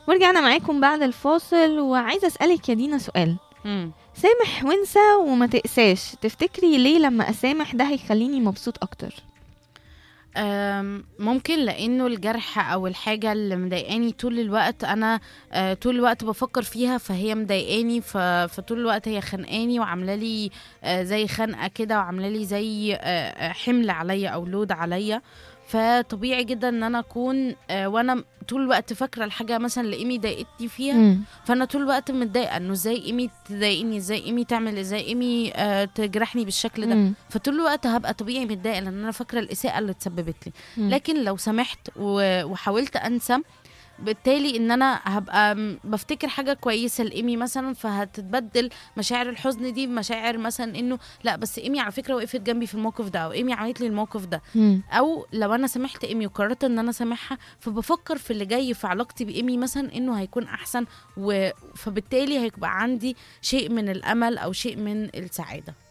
ورجعنا معاكم بعد الفاصل وعايزة أسألك يا دينا سؤال مم. سامح وانسى وما تقساش تفتكري ليه لما أسامح ده هيخليني مبسوط أكتر أم، ممكن لانه الجرح او الحاجه اللي مضايقاني طول الوقت انا آه، طول الوقت بفكر فيها فهي مضايقاني ف- فطول الوقت هي خانقاني وعامله لي آه، زي خنقه كده وعامله لي زي آه، آه، حمل عليا او لود عليا فطبيعي جدا ان انا اكون آه، وانا طول الوقت فاكره الحاجه مثلا اللي ايمي ضايقتني فيها مم. فانا طول الوقت متضايقه انه ازاي ايمي تضايقني ازاي ايمي تعمل ازاي ايمي آه، تجرحني بالشكل ده مم. فطول الوقت هبقى طبيعي متضايقه لان انا فاكره الاساءه اللي اتسببت لي مم. لكن لو سمحت و- وحاولت انسى بالتالي ان انا هبقى م- بفتكر حاجه كويسه لايمي مثلا فهتتبدل مشاعر الحزن دي بمشاعر مثلا انه لا بس ايمي على فكره وقفت جنبي في الموقف ده او ايمي عملت لي الموقف ده مم. او لو انا سامحت ايمي وقررت ان انا سامحها فبفكر في اللي جاي في علاقتي بايمي مثلا انه هيكون احسن و... فبالتالي هيبقى عندي شيء من الامل او شيء من السعاده